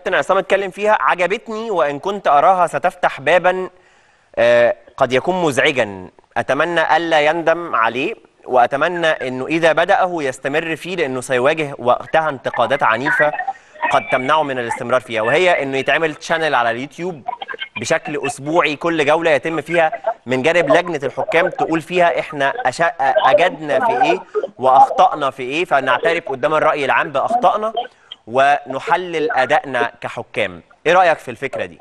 كابتن عصام اتكلم فيها عجبتني وان كنت اراها ستفتح بابا آه، قد يكون مزعجا اتمنى الا يندم عليه واتمنى انه اذا بداه يستمر فيه لانه سيواجه وقتها انتقادات عنيفه قد تمنعه من الاستمرار فيها وهي انه يتعمل تشانل على اليوتيوب بشكل اسبوعي كل جوله يتم فيها من جانب لجنه الحكام تقول فيها احنا أشا... اجدنا في ايه واخطانا في ايه فنعترف قدام الراي العام باخطائنا ونحلل ادائنا كحكام ايه رايك في الفكره دي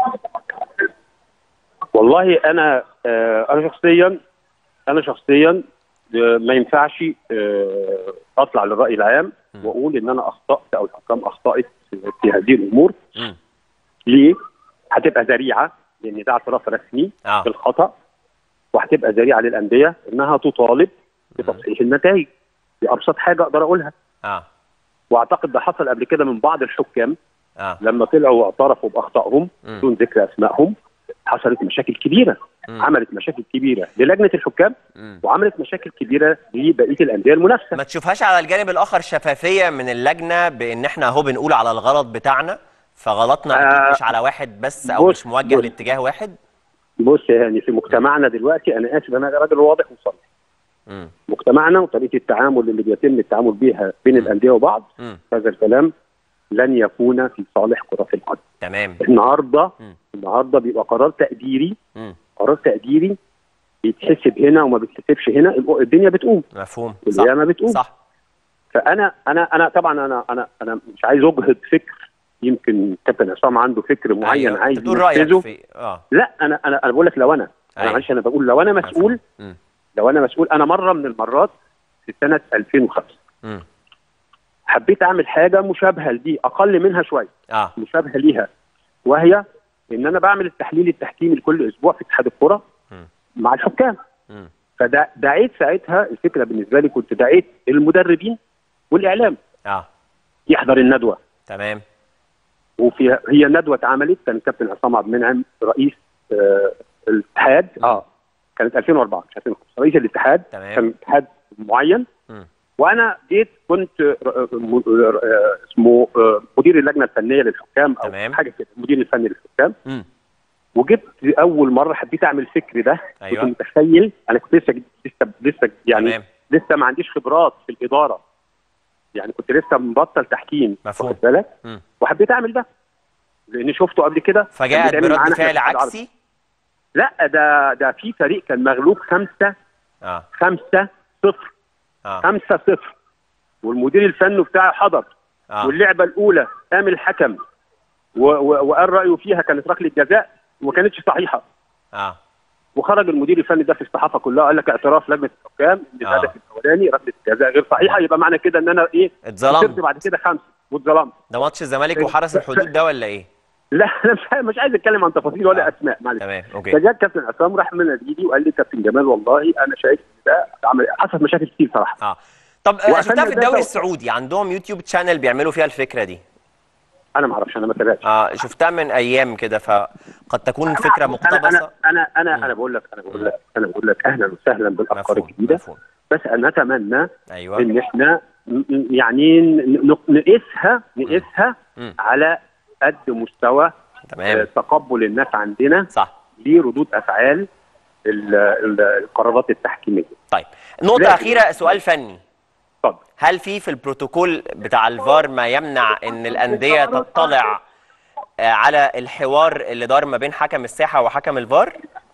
والله انا آه، انا شخصيا انا شخصيا آه، ما ينفعش آه، اطلع للراي العام واقول ان انا اخطات او الحكام اخطات في- في هذه الامور مم. ليه؟ هتبقى ذريعه لان ده اعتراف رسمي آه. بالخطا وهتبقى ذريعه للانديه انها تطالب بتصحيح النتائج دي ابسط حاجه اقدر اقولها اه واعتقد ده حصل قبل كده من بعض الحكام اه لما طلعوا واعترفوا باخطائهم مم. بدون ذكر اسمائهم حصلت مشاكل كبيره مم. عملت مشاكل كبيره للجنه الحكام مم. وعملت مشاكل كبيره لبقيه الانديه المنافسه ما تشوفهاش على الجانب الاخر شفافيه من اللجنه بان احنا اهو بنقول على الغلط بتاعنا فغلطنا اكيد آه، مش على واحد بس او بص- مش موجه بص. لاتجاه واحد بص يا هاني في مجتمعنا دلوقتي انا اسف انا راجل واضح وصريح مم. مجتمعنا وطريقه التعامل اللي بيتم التعامل بيها بين الانديه وبعض مم. هذا الكلام لن يكون في صالح كره القدم تمام النهارده مم. النهارده بيبقى قرار تقديري مم. قرار تقديري بيتحسب هنا وما بيتحسبش هنا الدنيا بتقوم مفهوم والقيامه بتقوم صح فانا انا انا طبعا انا انا انا مش عايز اجهد فكر يمكن كابتن عصام عنده فكر معين أيوة. عايز تقول رايك ينفذه في اه لا انا انا انا بقول لك لو انا انا أيوة. معلش انا بقول لو انا مسؤول مم. لو انا مسؤول انا مره من المرات في سنه 2005 مم. حبيت اعمل حاجه مشابهه لدي اقل منها شويه اه مشابهه ليها وهي ان انا بعمل التحليل التحكيمي لكل اسبوع في اتحاد الكره مم. مع الحكام مم. فدا دعيت ساعتها الفكره بالنسبه لي كنت دعيت المدربين والاعلام اه يحضر الندوه تمام وفي هي ندوه اتعملت كان كابتن عصام عبد المنعم رئيس آه الاتحاد اه كانت 2004 مش 2005 رئيس الاتحاد تمام. كان اتحاد معين مم. وانا جيت كنت ر- م- آه، اسمه آه، مدير اللجنه الفنيه للحكام او تمام. حاجه كده المدير الفني للحكام مم. وجبت اول مره حبيت اعمل الفكر ده أيوة. كنت متخيل انا كنت لسه لسه لسه يعني تمام. لسه ما عنديش خبرات في الاداره يعني كنت لسه مبطل تحكيم مفهوم. واخد بالك مم. وحبيت اعمل ده لاني شفته قبل كده كان فجاءت بيتعمل برد معانا في فعل الاتحاد العربي. عكسي لا ده ده في فريق كان مغلوب خمسة اه خمسة صفر اه خمسة صفر والمدير الفني بتاعه حضر اه واللعبه الاولى قام الحكم و- و- وقال رايه فيها كانت ركله جزاء وما كانتش صحيحه اه وخرج المدير الفني ده في الصحافه كلها قال لك اعتراف لجنه الحكام ان آه. الهدف الاولاني ركله جزاء غير صحيحه يبقى معنى كده ان انا ايه اتظلمت. خسرت بعد كده خمسه واتظلمت ده ماتش الزمالك وحرس الحدود ده ولا ايه لا انا مش عايز- مش عايز اتكلم عن تفاصيل ولا آه. اسماء معلش تمام اوكي فجاء كابتن عصام راح من ناديدي وقال لي كابتن جمال والله انا شايف ده عمل حصلت مشاكل كتير صراحه اه طب آه، وقفلنا شفتها في ده الدوري سوا. السعودي عندهم يوتيوب تشانل بيعملوا فيها الفكره دي انا ما اعرفش انا ما تابعتش اه شفتها من ايام كده فقد تكون فكره انا مقتبسه انا انا انا انا بقول لك انا بقول لك انا بقول لك اهلا وسهلا بالافكار مفهوم الجديده مفهوم بس انا اتمنى ايوه ان احنا ن- ن- يعني ن- ن- نقيسها نقيسها مم. على قد مستوى آه، تمام تقبل الناس عندنا صح لردود افعال ال- ال- القرارات التحكيميه طيب نقطه لا. اخيره سؤال فني اتفضل هل في في البروتوكول بتاع الفار ما يمنع ان الانديه تطلع آه، على الحوار اللي دار ما بين حكم الساحه وحكم الفار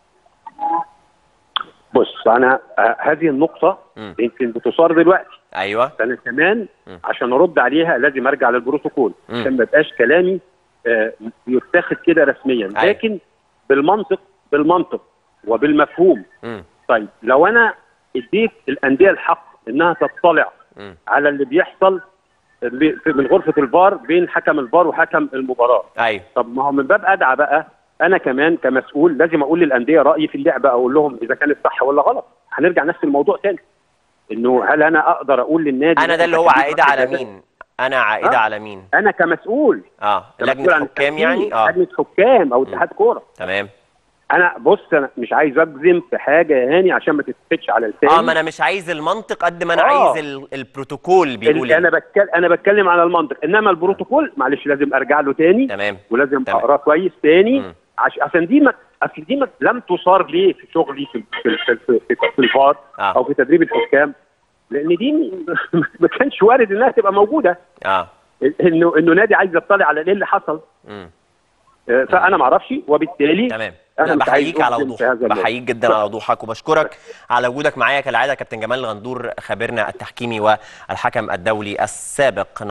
بص انا آه، هذه النقطه مم. يمكن بتصار دلوقتي ايوه انا كمان مم. عشان ارد عليها لازم ارجع للبروتوكول مم. عشان ما يبقاش كلامي آه، يتاخد كده رسميا أيوة. لكن بالمنطق بالمنطق وبالمفهوم امم طيب لو انا اديت الانديه الحق انها تطلع امم على اللي بيحصل اللي في- من غرفه الفار بين حكم الفار وحكم المباراه ايوه طب ما هو من باب ادعى بقى انا كمان كمسؤول لازم اقول للانديه رايي في اللعبه اقول لهم اذا كانت صح ولا غلط هنرجع نفس الموضوع تاني انه هل انا اقدر اقول للنادي انا ده اللي هو مثلاً عائده على جزاء؟ مين انا عائده آه. على مين انا كمسؤول اه كمسؤول لجنه عن حكام التحكيم، يعني اه لجنه حكام او اتحاد كوره تمام انا بص انا مش عايز اجزم في حاجه يا هاني عشان ما تتفتش على لساني اه ما انا مش عايز المنطق قد ما انا آه. عايز ال- البروتوكول بيقول ال- انا ايه بتكلم انا بتكلم على المنطق انما البروتوكول معلش لازم ارجع له تاني تمام ولازم تمام. اقراه كويس تاني مم. عش... عشان دي ما اصل دي ما لم تصار ليه في شغلي في في في, في, في, في الفار آه. او في تدريب الحكام لان دي م- ما كانش وارد انها تبقى موجوده اه انه انه نادي عايز يطلع على ايه اللي حصل مم. آه، فانا ما اعرفش وبالتالي تمام أنا لا مش عايز بحييك على أجزم في وضوحك هذا الموضوع. بحييك جدا على وضوحك وبشكرك على وجودك معايا كالعاده كابتن جمال الغندور خبيرنا التحكيمي والحكم الدولي السابق